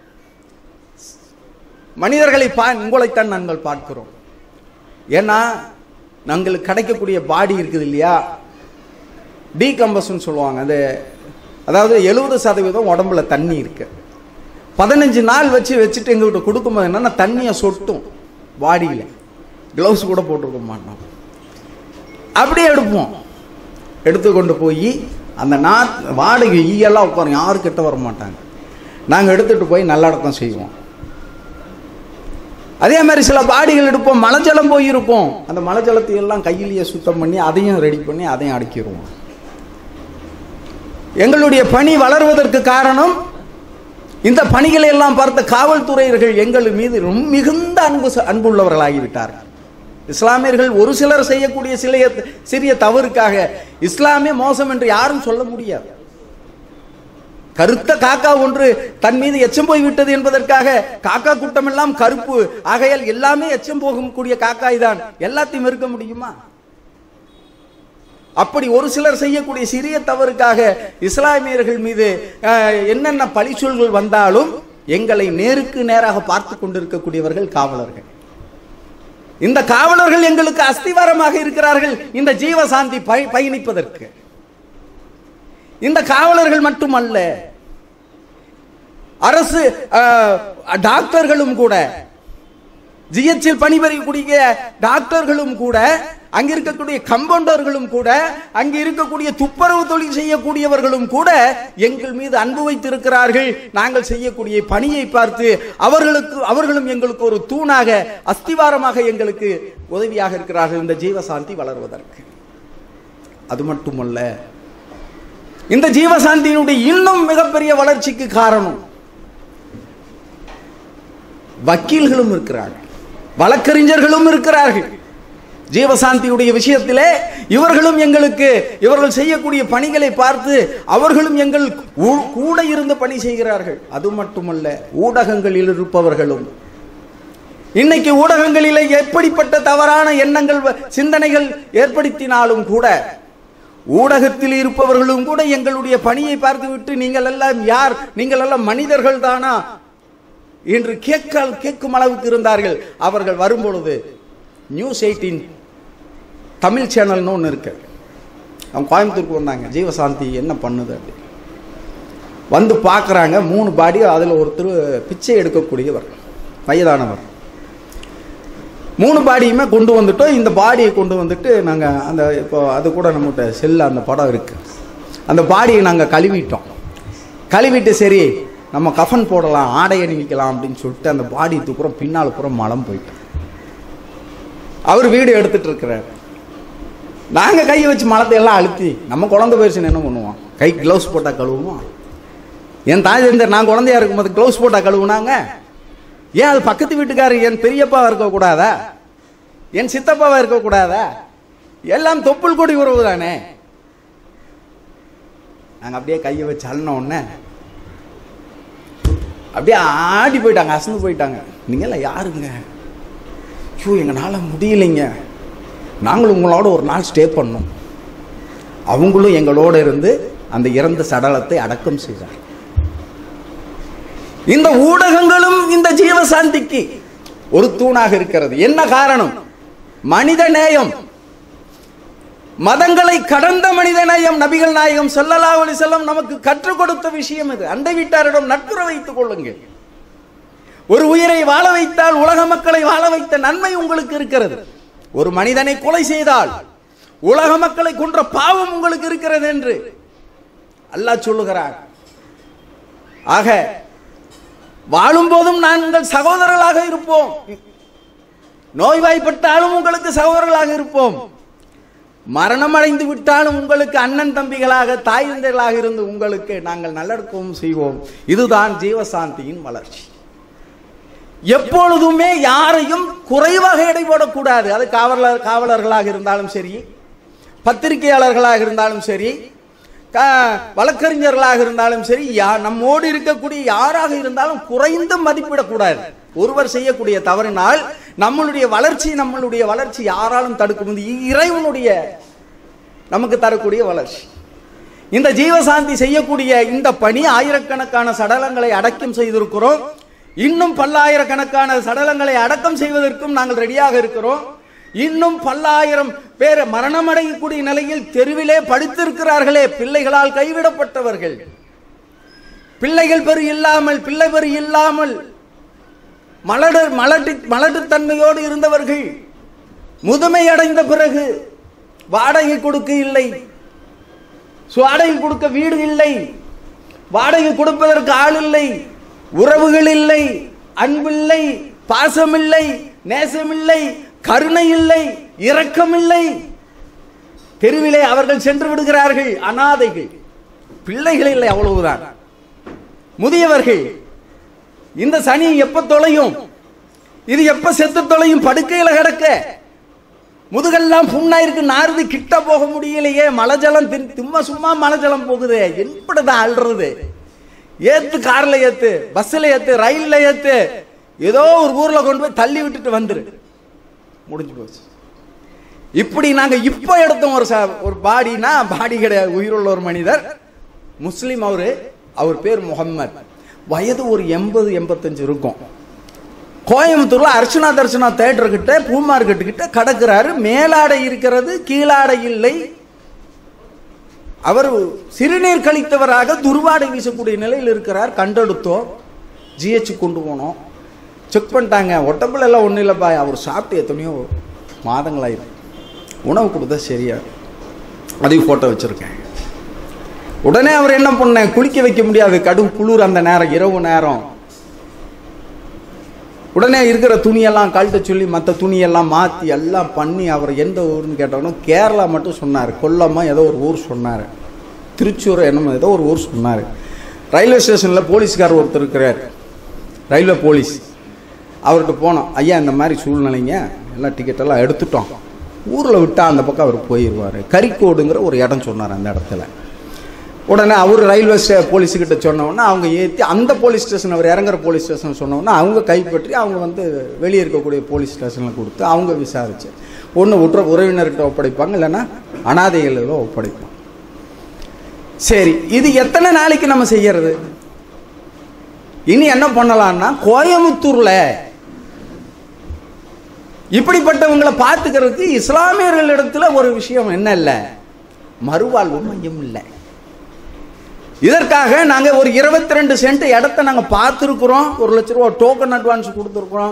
மனிதர்களை பா உங்களைத்தான் நாங்கள் பார்க்கிறோம் ஏன்னா நாங்களுக்கு கிடைக்கக்கூடிய பாடி இருக்குது இல்லையா டீகம்பஸ்ன்னு சொல்லுவாங்க அது அதாவது எழுபது சதவீதம் உடம்புல தண்ணி இருக்கு பதினஞ்சு நாள் வச்சு வச்சுட்டு எங்ககிட்ட கொடுக்கும்போது என்னன்னா தண்ணியை சொட்டும் பாடியில் க்ளவுஸ் கூட போட்டிருக்க மாட்டோம் அப்படியே எடுப்போம் எடுத்து கொண்டு போய் அந்த நா வாடகை ஈயெல்லாம் உட்காரும் யாரும் கிட்ட வர மாட்டாங்க நாங்கள் எடுத்துட்டு போய் நல்லடக்கம் செய்வோம் அதே மாதிரி சில பாடிகள் எடுப்போம் மலைஜலம் போயிருப்போம் அந்த மலைஜலத்தை எல்லாம் கையிலேயே சுத்தம் பண்ணி அதையும் ரெடி பண்ணி அதையும் அடக்கிடுவோம் எங்களுடைய பணி வளர்வதற்கு காரணம் இந்த பணிகளை எல்லாம் பார்த்த காவல்துறையர்கள் எங்கள் மீது ரொம்ப மிகுந்த அன்பு அன்புள்ளவர்களாகிவிட்டார்கள் இஸ்லாமியர்கள் ஒரு சிலர் செய்யக்கூடிய சில சிறிய தவறுக்காக இஸ்லாமே மோசம் என்று யாரும் சொல்ல முடியாது கருத்த காக்கா ஒன்று தன் மீது எச்சம் போய் விட்டது என்பதற்காக காக்கா கூட்டம் எல்லாம் கருப்பு ஆகையால் எல்லாமே எச்சம் போகக்கூடிய காக்காய் தான் எல்லாத்தையும் இருக்க முடியுமா அப்படி ஒரு சிலர் செய்யக்கூடிய சிறிய தவறுக்காக இஸ்லாமியர்கள் மீது என்னென்ன பழிச்சொல்கள் வந்தாலும் எங்களை நேருக்கு நேராக பார்த்து கொண்டிருக்கக்கூடியவர்கள் காவலர்கள் இந்த காவலர்கள் எங்களுக்கு அஸ்திவாரமாக இருக்கிறார்கள் இந்த ஜீவசாந்தி பயணிப்பதற்கு இந்த காவலர்கள் மட்டுமல்ல அரசு டாக்டர்களும் கூட ஜிஹெச்சில் பணிபுரியக்கூடிய டாக்டர்களும் கூட அங்க இருக்கக்கூடிய கம்பவுண்டர்களும் கூட அங்க இருக்கக்கூடிய துப்புரவு தொழில் செய்யக்கூடியவர்களும் கூட எங்கள் மீது அன்பு வைத்திருக்கிறார்கள் நாங்கள் செய்யக்கூடிய பணியை பார்த்து அவர்களுக்கு அவர்களும் எங்களுக்கு ஒரு தூணாக அஸ்திவாரமாக எங்களுக்கு உதவியாக இருக்கிறார்கள் இந்த ஜீவசாந்தி வளர்வதற்கு அது மட்டுமல்ல இந்த ஜீவசாந்தியினுடைய இன்னும் மிகப்பெரிய வளர்ச்சிக்கு காரணம் வக்கீல்களும் இருக்கிறார்கள் வழக்கறிஞர்களும் இருக்கிறார்கள் ஜீவசாந்தியுடைய விஷயத்திலே இவர்களும் எங்களுக்கு இவர்கள் செய்யக்கூடிய பணிகளை பார்த்து அவர்களும் எங்கள் ஊ- கூட இருந்து பணி செய்கிறார்கள் அது மட்டுமல்ல ஊடகங்களில் இருப்பவர்களும் இன்னைக்கு ஊடகங்களிலே எப்படிப்பட்ட தவறான எண்ணங்கள் வ- சிந்தனைகள் ஏற்படுத்தினாலும் கூட ஊடகத்தில் இருப்பவர்களும் கூட எங்களுடைய பணியை பார்த்துவிட்டு நீங்கள் எல்லாம் யார் நீங்கள் எல்லாம் மனிதர்கள் தானா என்று கேட்க கேட்கும் அளவுக்கு இருந்தார்கள் அவர்கள் வரும்பொழுது நியூஸ் எயிட்டீன் தமிழ் சேனல்னு ஒன்று இருக்கு அவங்க கோயம்புத்தூருக்கு வந்தாங்க ஜீவசாந்தி என்ன பண்ணுது அப்படி வந்து பார்க்குறாங்க மூணு பாடி அதில் ஒருத்தர் பிச்சை எடுக்கக்கூடியவர் வயதானவர் மூணு பாடியுமே கொண்டு வந்துட்டோம் இந்த பாடியை கொண்டு வந்துட்டு நாங்கள் அந்த இப்போ அது கூட நம்மகிட்ட செல்ல அந்த படம் இருக்கு அந்த பாடியை நாங்கள் கழுவிட்டோம் கழுவிட்டு சரி நம்ம கஃன் போடலாம் ஆடை அணிவிக்கலாம் அப்படின்னு சொல்லிட்டு அந்த பாடி தூக்குறோம் பின்னால் புறம் மலம் போயிட்டோம் அவர் வீடு எடுத்துட்டு இருக்கிறார் நாங்கள் கையை வச்சு மலத்தை எல்லாம் அழுத்தி நம்ம குழந்தை போயிடுச்சுன்னு என்ன பண்ணுவோம் கை க்ளவுஸ் போட்டால் கழுவுவோம் என் தாய் தெரிஞ்ச நான் குழந்தையா இருக்கும்போது க்ளவுஸ் போட்டால் கழுவுனாங்க ஏன் அது பக்கத்து வீட்டுக்காரர் என் பெரியப்பாவா இருக்கக்கூடாதா என் சித்தப்பாவா இருக்கக்கூடாதா எல்லாம் தொப்புள் கொடி உறவு தானே நாங்கள் அப்படியே கையை வச்சு அழுன உடனே அப்படியே ஆடி போயிட்டாங்க அசந்து போயிட்டாங்க நீங்களாம் யாருங்க ஐயோ எங்களால் முடியலைங்க நாங்களும் உங்களோட ஒரு நாள் ஸ்டே பண்ணோம் அவங்களும் எங்களோட இருந்து அந்த இறந்த சடலத்தை அடக்கம் செய்தார் இந்த ஊடகங்களும் இந்த ஜீவசாந்திக்கு ஒரு தூணாக இருக்கிறது என்ன காரணம் மனித நேயம் மதங்களை கடந்த மனித நேயம் நபிகள் நாயகம் ஸல்லல்லாஹு அலைஹி வஸல்லம் நமக்கு கற்றுக் கொடுத்த விஷயம் இது அண்டை வீட்டாரிடம் நட்புற வைத்துக் கொள்ளுங்கள் ஒரு உயிரை வாழ வைத்தால் உலக மக்களை வாழ வைத்த நன்மை உங்களுக்கு இருக்கிறது ஒரு மனிதனை கொலை செய்தால் உலக மக்களை கொன்ற பாவம் உங்களுக்கு இருக்கிறது என்று அல்லாஹ் சொல்லுகிறார் ஆக வாழும் போதும் நாங்கள் சகோதரர்களாக இருப்போம் நோய்வாய்ப்பட்டாலும் உங்களுக்கு சகோதரர்களாக இருப்போம் மரணம் அடைந்து விட்டாலும் உங்களுக்கு அண்ணன் தம்பிகளாக தாய் தந்தைகளாக இருந்து உங்களுக்கு நாங்கள் நல்லடக்கமும் செய்வோம் இதுதான் ஜீவசாந்தியின் வளர்ச்சி எப்பொழுதுமே யாரையும் குறைவாக எடை போடக்கூடாது அது காவலர் காவலர்களாக இருந்தாலும் சரி பத்திரிகையாளர்களாக இருந்தாலும் சரி க- வழக்கறிஞர்களாக இருந்தாலும் சரி யா நம்மோடு இருக்கக்கூடிய யாராக இருந்தாலும் குறைந்து மதிப்பிடக்கூடாது ஒருவர் செய்யக்கூடிய தவறினால் நம்மளுடைய வளர்ச்சி நம்மளுடைய வளர்ச்சி யாராலும் தடுக்க முடியும் இறைவனுடைய நமக்கு தரக்கூடிய வளர்ச்சி இந்த ஜீவசாந்தி செய்யக்கூடிய இந்த பணி ஆயிரக்கணக்கான சடலங்களை அடக்கம் செய்திருக்கிறோம் இன்னும் பல்லாயிரக்கணக்கான சடலங்களை அடக்கம் செய்வதற்கும் நாங்கள் ரெடியாக இருக்கிறோம் இன்னும் பல்லாயிரம் பேர் மரணமடையக்கூடிய நிலையில் தெருவிலே படுத்திருக்கிறார்களே பிள்ளைகளால் கைவிடப்பட்டவர்கள் பிள்ளைகள் பெரு இல்லாமல் பிள்ளை பெரு இல்லாமல் மலடு மலட்டு மலட்டுத்தன்மையோடு இருந்தவர்கள் முதுமை அடைந்த பிறகு வாடகை கொடுக்க இல்லை வாடகை கொடுக்க வீடு இல்லை வாடகை கொடுப்பதற்கு ஆள் இல்லை உறவுகள் இல்லை அன்பில்லை பாசமில்லை நேசமில்லை கருணை இல்லை இரக்கமில்லை தெருவிலே அவர்கள் சென்று விடுகிறார்கள் அனாதைகள் பிள்ளைகள் இல்லை அவ்வளவுதான் முதியவர்கள் இந்த சனி எப்ப தொலையும் இது எப்ப செத்து தொலையும் படுக்கையில கிடக்க முதுகெல்லாம் புண்ணா இருக்கு நாறுது கிட்ட போக முடியலையே மழை ஜலம் தின் திம்ம சும்மா மழை ஜலம் போகுது எப்படிதான் அல்றது ஏத்து கார்ல ஏத்து பஸ்ல ஏத்து ரயில்ல ஏத்து ஏதோ ஒரு ஊர்ல கொண்டு போய் தள்ளி விட்டுட்டு வந்துரு முடிஞ்சு போச்சு இப்படி நாங்க இப்போ எடுத்தோம் ஒரு ச- ஒரு பாடினா பாடி கிடையாது உயிருள்ள ஒரு மனிதர் முஸ்லிம் அவரு அவர் பேர் முகம்மது வயது ஒரு எண்பது எண்பத்தஞ்சு இருக்கும் கோயம்புத்தூர்ல அர்ச்சனா தர்ச்சனா தேட்டர் கிட்ட பூ மார்க்கெட் கிட்ட கடக்குறாரு மேலாடை இருக்கிறது கீழாடை இல்லை அவர் சிறுநீர் கழித்தவராக துர்வாடை வீசக்கூடிய நிலையில் இருக்கிறார் கண்டெடுத்தோம் ஜிஹெச் கொண்டு போனோம் செக் பண்ணிட்டாங்க உடம்புல எல்லாம் ஒன்றும் இல்லைப்பா அவர் சாப்பிட்டு எத்தனையோ மாதங்களாயிருக்கு உணவு கொடுத்தா சரியா அதையும் ஃபோட்டோ வச்சுருக்கேன் உடனே அவர் என்ன பண்ண குளிக்க வைக்க முடியாது கடும் குளிர் அந்த நேரம் இரவு நேரம் உடனே இருக்கிற துணியெல்லாம் கழட்ட சொல்லி மற்ற துணியெல்லாம் மாற்றி எல்லாம் பண்ணி அவர் எந்த ஊர்னு கேட்டோன்னா கேரளா மட்டும் சொன்னார் கொல்லமா ஏதோ ஒரு ஊர் சொன்னார் திருச்சூர் என்னமோ ஏதோ ஒரு ஊர் சொன்னார் ரயில்வே ஸ்டேஷனில் போலீஸ்கார் ஒருத்தர் இருக்கிறார் ரயில்வே போலீஸ் அவர்கிட்ட போனோம் ஐயா இந்த மாதிரி சூழ்நிலைங்க எல்லாம் டிக்கெட்டெல்லாம் எடுத்துட்டோம் ஊரில் விட்டால் அந்த பக்கம் அவர் போயிடுவார் கரிக்கோடுங்கிற ஒரு இடம் சொன்னார் அந்த இடத்துல உடனே அவர் ரயில்வே ஸ்டே போலீஸுக்கிட்ட சொன்னோன்னா அவங்க ஏற்றி அந்த போலீஸ் ஸ்டேஷன் அவர் இறங்குற போலீஸ் ஸ்டேஷன் சொன்னோன்னா அவங்க கைப்பற்றி அவங்க வந்து வெளியே இருக்கக்கூடிய போலீஸ் ஸ்டேஷனில் கொடுத்து அவங்க விசாரிச்சு ஒன்று உற்ற உறவினர்கிட்ட ஒப்படைப்பாங்க இல்லைன்னா அனாதைகளில் ஒப்படைப்பாங்க சரி இது எத்தனை நாளைக்கு நம்ம செய்யறது இனி என்ன பண்ணலாம்னா கோயமுத்தூர்ல இப்படிப்பட்டவங்களை பார்த்துக்கிறதுக்கு இஸ்லாமியர்களிடத்துல ஒரு விஷயம் என்ன இல்லை மறுவாழ்வு மையம் இல்லை இதற்காக நாங்கள் ஒரு இருபத்தி ரெண்டு சென்ட் இடத்த நாங்கள் பார்த்துருக்குறோம் ஒரு லட்ச ரூபா டோக்கன் அட்வான்ஸ் கொடுத்துருக்குறோம்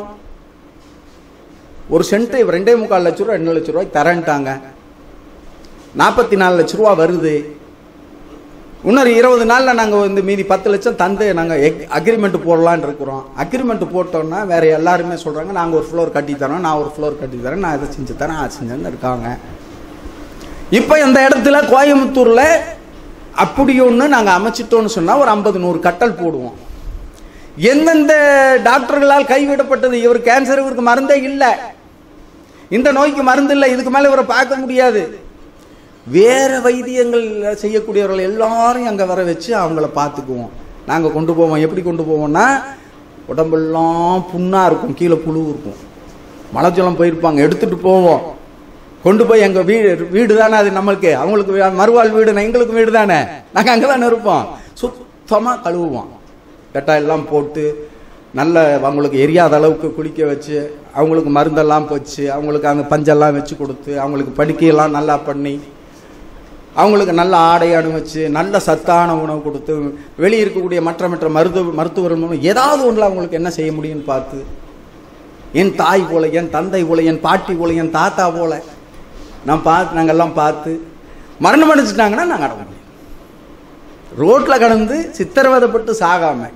ஒரு சென்ட் ரெண்டே முக்கால் லட்ச ரூபா ரெண்டு லட்ச ரூபாய்க்கு தரேன்ட்டாங்க நாற்பத்தி நாலு லட்ச ரூபா வருது இன்னொரு இருபது நாளில் நாங்கள் வந்து மீதி பத்து லட்சம் தந்து நாங்கள் அக்ரிமெண்ட் போடலான்னு இருக்கிறோம் அக்ரிமெண்ட் போட்டோம்னா வேற எல்லாருமே சொல்கிறாங்க நாங்கள் ஒரு ஃப்ளோர் கட்டி தரோம் நான் ஒரு ஃப்ளோர் கட்டி தரேன் நான் இதை செஞ்சு தரேன் அது செஞ்சேன்னு இருக்காங்க இப்போ இந்த இடத்துல கோயம்புத்தூரில் அப்படி ஒன்று நாங்கள் அமைச்சிட்டோம்னு சொன்னால் ஒரு ஐம்பது நூறு கட்டல் போடுவோம் எந்தெந்த டாக்டர்களால் கைவிடப்பட்டது இவர் கேன்சர் இவருக்கு மருந்தே இல்லை இந்த நோய்க்கு மருந்து இல்லை இதுக்கு மேலே இவரை பார்க்க முடியாது வேற வைத்தியங்கள் செய்யக்கூடியவர்கள் எல்லாரும் அங்கே வர வச்சு அவங்கள பார்த்துக்குவோம் நாங்கள் கொண்டு போவோம் எப்படி கொண்டு போவோம்னா உடம்பெல்லாம் புண்ணாக இருக்கும் கீழே புழு இருக்கும் மலைச்சலம் போயிருப்பாங்க எடுத்துட்டு போவோம் கொண்டு போய் எங்கள் வீடு வீடு தானே அது நம்மளுக்கு அவங்களுக்கு வீ- மறுவாழ் வீடு எங்களுக்கு வீடு தானே நாங்கள் அங்கே தானே இருப்போம் சுத்தமாக கழுவுவோம் பெட்டா எல்லாம் போட்டு நல்ல அவங்களுக்கு எரியாத அளவுக்கு குளிக்க வச்சு அவங்களுக்கு மருந்தெல்லாம் வச்சு அவங்களுக்கு அங்கே பஞ்செல்லாம் வச்சு கொடுத்து அவங்களுக்கு படுக்கையெல்லாம் நல்லா பண்ணி அவங்களுக்கு நல்ல ஆடை அனுபவிச்சு நல்ல சத்தான உணவு கொடுத்து வெளியே இருக்கக்கூடிய மற்ற மற்ற மருத்துவ மருத்துவர்கள் மூலம் ஏதாவது ஒன்றில் அவங்களுக்கு என்ன செய்ய முடியும்னு பார்த்து என் தாய் போல என் தந்தை போல என் பாட்டி போல என் தாத்தா போல நான் பார்த்து நாங்கெல்லாம் பார்த்து மரணம் அடைச்சிட்டாங்கன்னா நாங்கள் அடங்க முடியும் ரோட்டில் கடந்து சித்திரவதைப்பட்டு சாகாம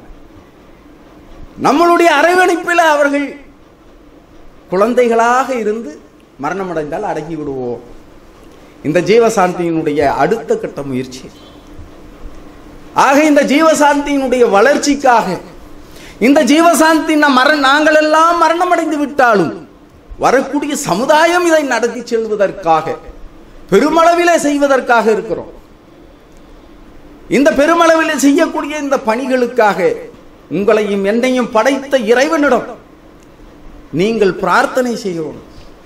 நம்மளுடைய அரவணைப்பில் அவர்கள் குழந்தைகளாக இருந்து மரணம் அடைந்தால் அடங்கி விடுவோம் இந்த ஜீவசாந்தியினுடைய அடுத்த கட்ட முயற்சி ஆக இந்த ஜீவசாந்தியினுடைய வளர்ச்சிக்காக இந்த ஜீவசாந்தி நம் மர நாங்கள் எல்லாம் மரணம் அடைந்து விட்டாலும் வரக்கூடிய சமுதாயம் இதை நடத்தி செல்வதற்காக பெருமளவிலே செய்வதற்காக இருக்கிறோம் இந்த பெருமளவிலே செய்யக்கூடிய இந்த பணிகளுக்காக உங்களையும் என்னையும் படைத்த இறைவனிடம் நீங்கள் பிரார்த்தனை செய்யணும்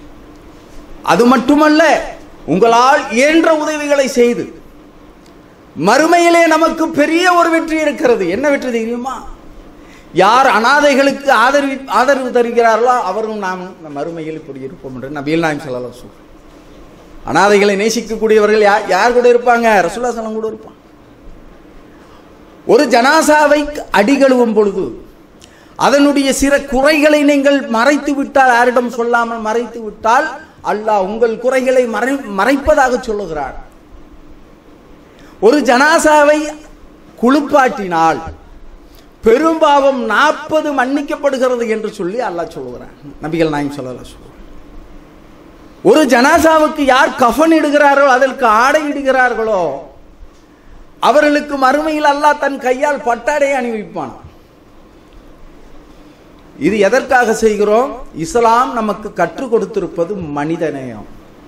அது மட்டுமல்ல உங்களால் இயன்ற உதவிகளை செய்து மறுமையிலே நமக்கு பெரிய ஒரு வெற்றி இருக்கிறது என்ன வெற்றி தெரியுமா யார் அனாதைகளுக்கு ஆதரவு ஆதரவு தருகிறார்களோ அவரும் நாம் இந்த மறுமையில் இப்படி இருப்போம் என்று நபிகள் நாயம் சொல்லலாம் சொல்றோம் அனாதைகளை நேசிக்கக்கூடியவர்கள் யார் யார் கூட இருப்பாங்க ரசூல்லா சலம் கூட இருப்பாங்க ஒரு ஜனாசாவை அடிகழுவும் பொழுது அதனுடைய சில குறைகளை நீங்கள் மறைத்து விட்டால் யாரிடம் சொல்லாமல் மறைத்து விட்டால் அல்லாஹ் உங்கள் குறைகளை மறை மறைப்பதாக சொல்லுகிறார் ஒரு ஜனாசாவை குளிப்பாட்டினால் பெரும்பாவம் நாற்பது மன்னிக்கப்படுகிறது என்று சொல்லி அல்லாஹ் சொல்லுகிறார் நபிகள் நாயம் சொல்லல சொல்லுவார் ஒரு ஜனாசாவுக்கு யார் கஃன் இடுகிறாரோ அதற்கு ஆடை இடுகிறார்களோ அவர்களுக்கு மறுமையில் அல்லாஹ் தன் கையால் பட்டாடை அணிவிப்பான் இது எதற்காக செய்கிறோம் இஸ்லாம் நமக்கு கற்றுக் கொடுத்திருப்பது மனிதநேயம்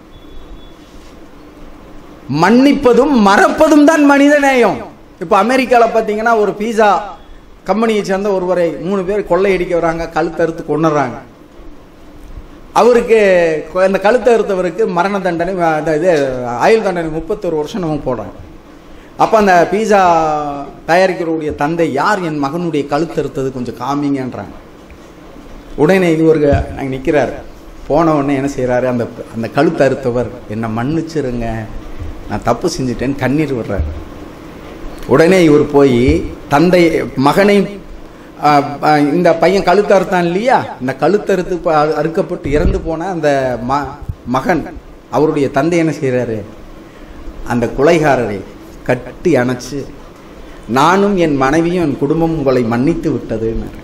மன்னிப்பதும் மறப்பதும் தான் மனிதநேயம் இப்ப அமெரிக்கால பாத்தீங்கன்னா ஒரு பீஸா கம்பெனியை சேர்ந்த ஒருவரை மூணு பேர் கொள்ளையடிக்க வராங்க கழுத்தறுத்து கொண்டுறாங்க அவருக்கு கொ- அந்த கழுத்தை அறுத்தவருக்கு மரண தண்டனை அஹ், அந்த இது ஆயுள் தண்டனை முப்பத்தொரு வருஷம் நம்ம போடுறாங்க அப்போ அந்த பீஸா தயாரிக்கிறவருடைய தந்தை யார் என் மகனுடைய கழுத்தறுத்தது கொஞ்சம் காமிங்கன்றாங்க உடனே இது ஒரு அங்கே நிற்கிறார் போன உடனே என்ன செய்கிறாரு அந்த அந்த கழுத்து அறுத்தவர் என்னை மன்னிச்சிருங்க நான் தப்பு செஞ்சுட்டேன்னு கண்ணீர் விடுறார் உடனே இவர் போய் தந்தை மகனை அஹ், அஹ், இந்த பையன் கழுத்து அறுத்தான் இல்லையா இந்த கழுத்தறுத்து ப- அறுக்கப்பட்டு இறந்து போன அந்த ம மகன் அவருடைய தந்தை என்ன செய்கிறாரு அந்த கொலைகாரரை கட்டி அணைச்சு நானும் என் மனைவியும் என் குடும்பம் உங்களை மன்னித்து விட்டதுன்னு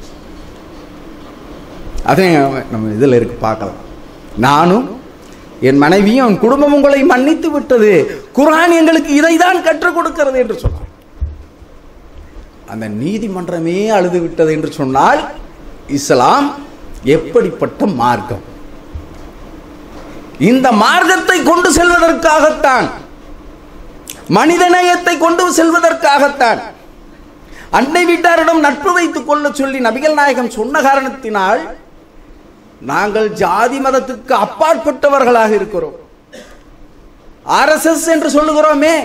அதே நம்ம இதில் இருக்கு பார்க்கலாம் நானும் என் மனைவியும் என் குடும்பம் உங்களை மன்னித்து விட்டது குர்ஆன் எங்களுக்கு இதைதான் கற்றுக் கொடுக்கிறது என்று சொன்னார் அந்த நீதிமன்றமே அழுது விட்டது என்று சொன்னால் இஸ்லாம் எப்படிப்பட்ட மார்க்கம் இந்த மார்க்கத்தை கொண்டு செல்வதற்காகத்தான் மனிதநேயத்தை கொண்டு செல்வதற்காகத்தான் அண்டை வீட்டாரிடம் நட்பு வைத்துக் கொள்ள சொல்லி நபிகள் நாயகம் சொன்ன காரணத்தினால் நாங்கள் ஜாதி மதத்துக்கு அப்பாற்பட்டவர்களாக இருக்கிறோம் ஆர்எஸ்எஸ் என்று சொல்லுகிறோமே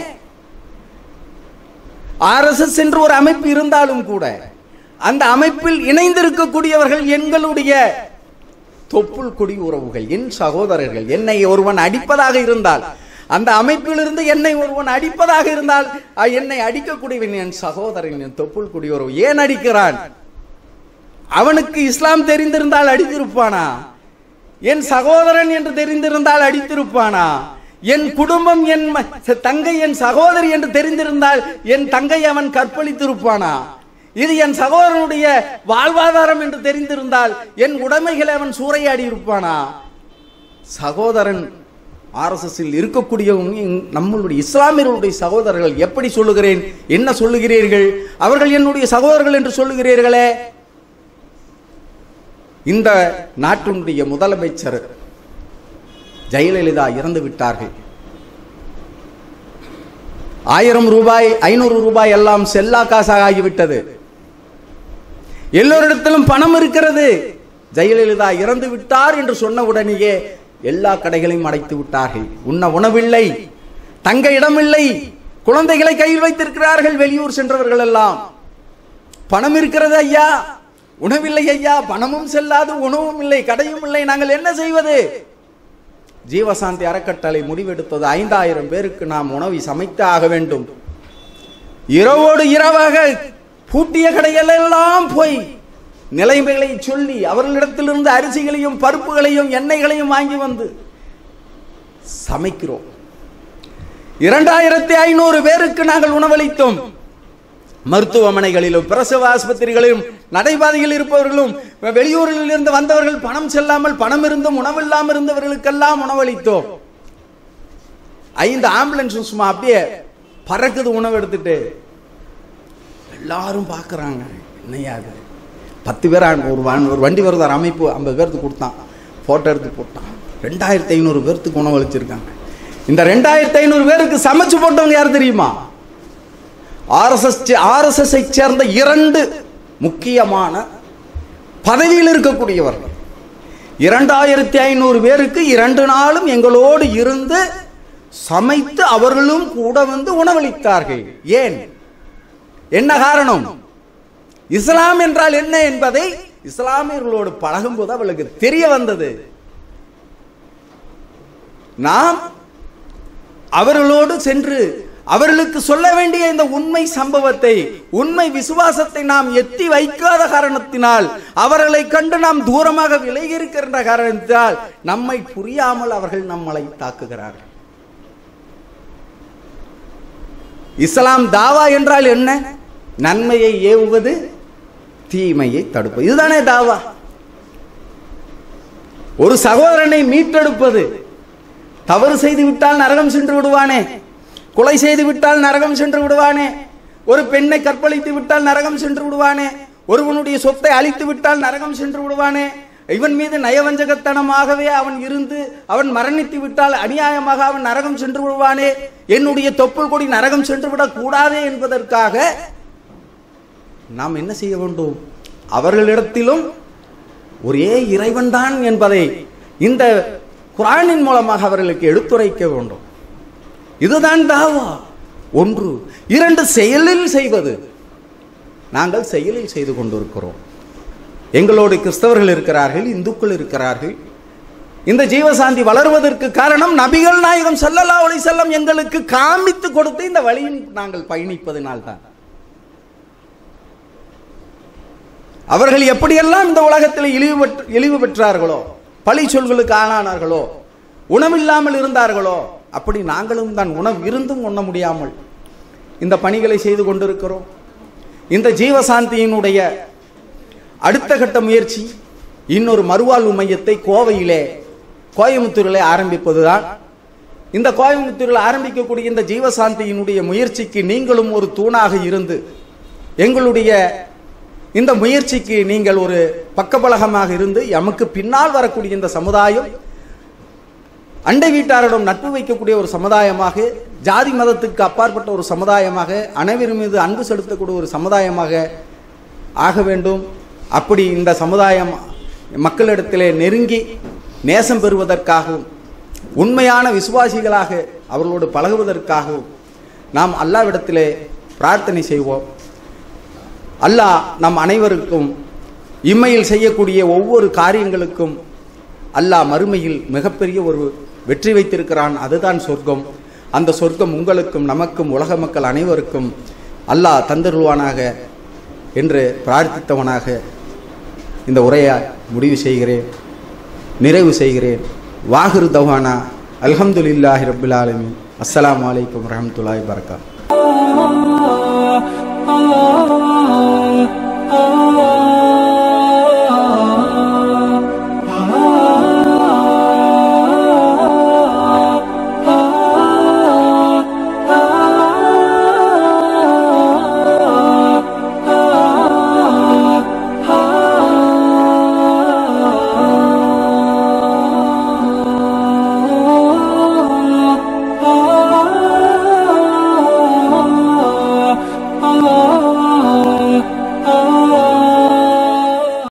ஆர்எஸ்எஸ் என்று ஒரு அமைப்பு இருந்தாலும் கூட அந்த அமைப்பில் இணைந்திருக்கக்கூடியவர்கள் எங்களுடைய தொப்புள் கொடி உறவுகள் என் சகோதரர்கள் என்னை ஒருவன் அடிப்பதாக இருந்தால் அந்த அமைப்பிலிருந்து என்னை ஒருவன் அடிப்பதாக இருந்தால் அஹ், என்னை அடிக்கக்கூடியவன் என் சகோதரன் என் தொப்புள் கொடி உறவு ஏன் அடிக்கிறான் அவனுக்கு இஸ்லாம் தெரிந்திருந்தால் அடித்திருப்பானா என் சகோதரன் என்று தெரிந்திருந்தால் அடித்திருப்பானா என் குடும்பம் என் ம- தங்கை என் சகோதரி என்று தெரிந்திருந்தால் என் தங்கை அவன் கற்பழித்திருப்பானா இது என் சகோதரனுடைய வாழ்வாதாரம் என்று தெரிந்திருந்தால் என் உடைமைகளை அவன் சூறையாடி இருப்பானா சகோதரன் ஆர்எஸ்எஸ்ஸில் இருக்கக்கூடிய உங்க- நம்மளுடைய இஸ்லாமியர்களுடைய சகோதரர்கள் எப்படி சொல்லுகிறேன் என்ன சொல்லுகிறீர்கள் அவர்கள் என்னுடைய சகோதரர்கள் என்று சொல்லுகிறீர்களே இந்த நாட்டினுடைய முதலமைச்சர் ஜெயலலிதா இறந்து விட்டார்கள் ஆயிரம் ரூபாய் ஐநூறு ரூபாய் எல்லாம் செல்லா காசாக ஆகிவிட்டது எல்லோரிடத்திலும் பணம் இருக்கிறது ஜெயலலிதா இறந்து விட்டார் என்று சொன்ன உடனேயே எல்லா கடைகளையும் அடைத்து விட்டார்கள் உண்ண உணவில்லை தங்க இடமில்லை குழந்தைகளை கையில் வைத்திருக்கிறார்கள் வெளியூர் சென்றவர்கள் எல்லாம் பணம் இருக்கிறது ஐயா உணவில்லை ஐயா பணமும் செல்லாது உணவும் இல்லை கடையும் இல்லை நாங்கள் என்ன செய்வது ஜீவசாந்தி அறக்கட்டளை முடிவெடுத்தது ஐந்தாயிரம் பேருக்கு நாம் உணவை சமைத்து ஆக வேண்டும் இரவோடு இரவாக பூட்டிய கடைகளெல்லாம் போய் நிலைமைகளை சொல்லி அவர்களிடத்திலிருந்து அரிசிகளையும் பருப்புகளையும் எண்ணெய்களையும் வாங்கி வந்து சமைக்கிறோம் இரண்டாயிரத்தி ஐநூறு பேருக்கு நாங்கள் உணவளித்தோம் மருத்துவமனைகளிலும் பிரசவ ஆஸ்பத்திரிகளிலும் நடைபாதையில் இருப்பவர்களும் வெளியூரில் இருந்து வந்தவர்கள் பணம் செல்லாமல் பணம் இருந்தும் உணவில்லாமல் இருந்தவர்களுக்கெல்லாம் உணவளித்தோம் ஐந்து ஆம்புலன்ஸ் சும்மா அப்படியே பறக்குது உணவு எடுத்துட்டு எல்லாரும் பார்க்கறாங்க என்னையா அது பத்து பேர் ஒரு வண்- ஒரு வண்டி வருதார் அமைப்பு ஐம்பது பேர்த்துக்கு கொடுத்தான் போட்டோ எடுத்து போட்டான் ரெண்டாயிரத்தி ஐநூறு பேர்த்துக்கு உணவு அளிச்சிருக்காங்க இந்த ரெண்டாயிரத்தி ஐநூறு பேருக்கு சமைச்சு போட்டவங்க யார் தெரியுமா ஆர்எஸ்எஸ் ஆர்எஸ்எஸ் சேர்ந்த இரண்டு முக்கியமான பதவியில் இருக்கக்கூடியவர்கள் இரண்டாயிரத்தி ஐநூறு பேருக்கு இரண்டு நாளும் எங்களோடு இருந்து சமைத்து அவர்களும் கூட வந்து உணவளித்தார்கள் ஏன் என்ன காரணம் இஸ்லாம் என்றால் என்ன என்பதை இஸ்லாமியர்களோடு பழகும்போது அவளுக்கு தெரிய வந்தது நாம் அவர்களோடு சென்று அவர்களுக்கு சொல்ல வேண்டிய இந்த உண்மை சம்பவத்தை உண்மை விசுவாசத்தை நாம் எத்தி வைக்காத காரணத்தினால் அவர்களை கண்டு நாம் தூரமாக விலகி இருக்கின்ற காரணத்தினால் நம்மை புரியாமல் அவர்கள் நம்மளை தாக்குகிறார்கள் இஸ்லாம் தாவா என்றால் என்ன நன்மையை ஏவுவது தீமையை தடுப்பது இதுதானே தாவா ஒரு சகோதரனை மீட்டெடுப்பது தவறு செய்து விட்டால் நரகம் சென்று விடுவானே கொலை செய்து விட்டால் நரகம் சென்று விடுவானே ஒரு பெண்ணை கற்பழித்து விட்டால் நரகம் சென்று விடுவானே ஒருவனுடைய சொத்தை அழித்து விட்டால் நரகம் சென்று விடுவானே இவன் மீது நயவஞ்சகத்தனமாகவே அவன் இருந்து அவன் மரணித்து விட்டால் அநியாயமாக அவன் நரகம் சென்று விடுவானே என்னுடைய தொப்புள் கொடி நரகம் சென்று விடக் கூடாதே என்பதற்காக நாம் என்ன செய்ய வேண்டும் அவர்களிடத்திலும் ஒரே இறைவன்தான் என்பதை இந்த குரானின் மூலமாக அவர்களுக்கு எடுத்துரைக்க வேண்டும் இதுதான் தாவா ஒன்று இரண்டு செயலில் செய்வது நாங்கள் செயலில் செய்து கொண்டிருக்கிறோம் எங்களோடு கிறிஸ்தவர்கள் இருக்கிறார்கள் இந்துக்கள் இருக்கிறார்கள் இந்த ஜீவசாந்தி வளருவதற்கு காரணம் நபிகள் நாயகம் ஸல்லல்லாஹு அலைஹி வஸல்லம் எங்களுக்கு காமித்து கொடுத்து இந்த வழியில் நாங்கள் பயணிப்பதனால்தான் அவர்கள் எப்படியெல்லாம் இந்த உலகத்தில் இழிவு பெற்று இழிவு பெற்றார்களோ பழி சொல்களுக்கு ஆளானார்களோ உணவில்லாமல் இருந்தார்களோ அப்படி நாங்களும் தான் உணவு இருந்தும் உண்ண முடியாமல் இந்த பணிகளை செய்து கொண்டிருக்கிறோம் இந்த ஜீவசாந்தியினுடைய அடுத்த கட்ட முயற்சி இன்னொரு மறுவாழ்வு மையத்தை கோவையிலே கோயம்புத்தூரிலே ஆரம்பிப்பதுதான் இந்த கோயம்புத்தூரில் ஆரம்பிக்கக்கூடிய இந்த ஜீவசாந்தியினுடைய முயற்சிக்கு நீங்களும் ஒரு தூணாக இருந்து எங்களுடைய இந்த முயற்சிக்கு நீங்கள் ஒரு பக்கபலகமாக இருந்து எமக்கு பின்னால் வரக்கூடிய இந்த சமுதாயம் அண்டை வீட்டாரிடம் நட்பு வைக்கக்கூடிய ஒரு சமுதாயமாக ஜாதி மதத்துக்கு அப்பாற்பட்ட ஒரு சமுதாயமாக அனைவர் மீது அன்பு செலுத்தக்கூடிய ஒரு சமுதாயமாக ஆக வேண்டும் அப்படி இந்த சமுதாயம் மக்களிடத்திலே நெருங்கி நேசம் பெறுவதற்காகவும் உண்மையான விசுவாசிகளாக அவர்களோடு பழகுவதற்காகவும் நாம் அல்லாவிடத்திலே பிரார்த்தனை செய்வோம் அல்லாஹ் நம் அனைவருக்கும் இம்மையில் செய்யக்கூடிய ஒவ்வொரு காரியங்களுக்கும் அல்லாஹ் மறுமையில் மிகப்பெரிய ஒரு வெற்றி வைத்திருக்கிறான் அதுதான் சொர்க்கம் அந்த சொர்க்கம் உங்களுக்கும் நமக்கும் உலக மக்கள் அனைவருக்கும் அல்லாஹ் தந்தருள்வானாக என்று பிரார்த்தித்தவனாக இந்த உரையை முடிவு செய்கிறேன் நிறைவு செய்கிறேன் வாஹிரு தவானா அல்ஹம்துலில்லாஹி ரபில் ஆலமின் அஸ்ஸலாமு அலைக்கும் வரஹ்மத்துல்லாஹி வரகாத் ah, ah, ah.